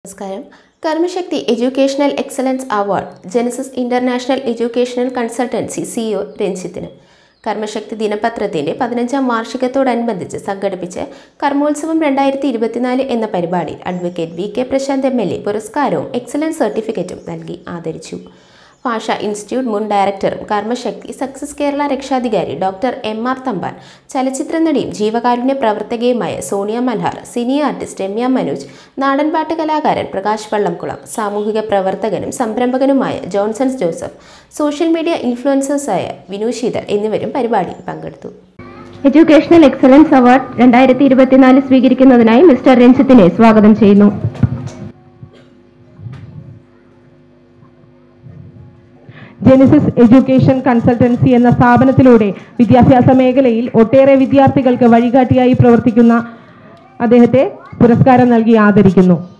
നമസ്കാരം കർമ്മശക്തി educational excellence award Genesis international educational consultancy CEO രഞ്ജിത്തിന് കർമ്മശക്തി ദിനപത്രത്തിന്റെ പതിനഞ്ചാം വാർഷികത്തോടനുബന്ധിച്ച് സംഘടിപ്പിച്ച് കർമ്മോത്സവം രണ്ടായിരത്തി ഇരുപത്തിനാല് എന്ന പരിപാടിയിൽ advocate V K Prashanth M L A പുരസ്കാരവും എക്സലൻസ് സർട്ടിഫിക്കറ്റും നൽകി ആദരിച്ചു ഭാഷ ഇൻസ്റ്റിറ്റ്യൂട്ട് മുൻ ഡയറക്ടറും കർമ്മശക്തി സക്സസ് കേരള രക്ഷാധികാരി ഡോക്ടർ എം ആർ തമ്പാൻ ചലച്ചിത്ര നടിയും ജീവകാരുണ്യ പ്രവർത്തകയുമായ സോണിയ മൽഹാർ സിനി ആർട്ടിസ്റ്റ് രമ്യ മനോജ് നാടൻപാട്ട് കലാകാരൻ പ്രകാശ് വള്ളംകുളം സാമൂഹിക പ്രവർത്തകനും സംരംഭകനുമായ ജോൺസൺസ് ജോസഫ് സോഷ്യൽ മീഡിയ ഇൻഫ്ലുവൻസേഴ്സായ വിനു ശീതൾ എന്നിവരും പരിപാടിയിൽ പങ്കെടുത്തു എഡ്യൂക്കേഷണൽ എക്സലൻസ് അവാർഡ് രണ്ടായിരത്തി ഇരുപത്തിനാല് സ്വീകരിക്കുന്നതിനായി മിസ്റ്റർ രഞ്ജിത്തിനെ സ്വാഗതം ചെയ്യുന്നു ജെനിസിസ് എഡ്യൂക്കേഷൻ കൺസൾട്ടൻസി എന്ന സ്ഥാപനത്തിലൂടെ വിദ്യാഭ്യാസ മേഖലയിൽ ഒട്ടേറെ വിദ്യാർത്ഥികൾക്ക് വഴികാട്ടിയായി പ്രവർത്തിക്കുന്ന അദ്ദേഹത്തെ പുരസ്കാരം നൽകി ആദരിക്കുന്നു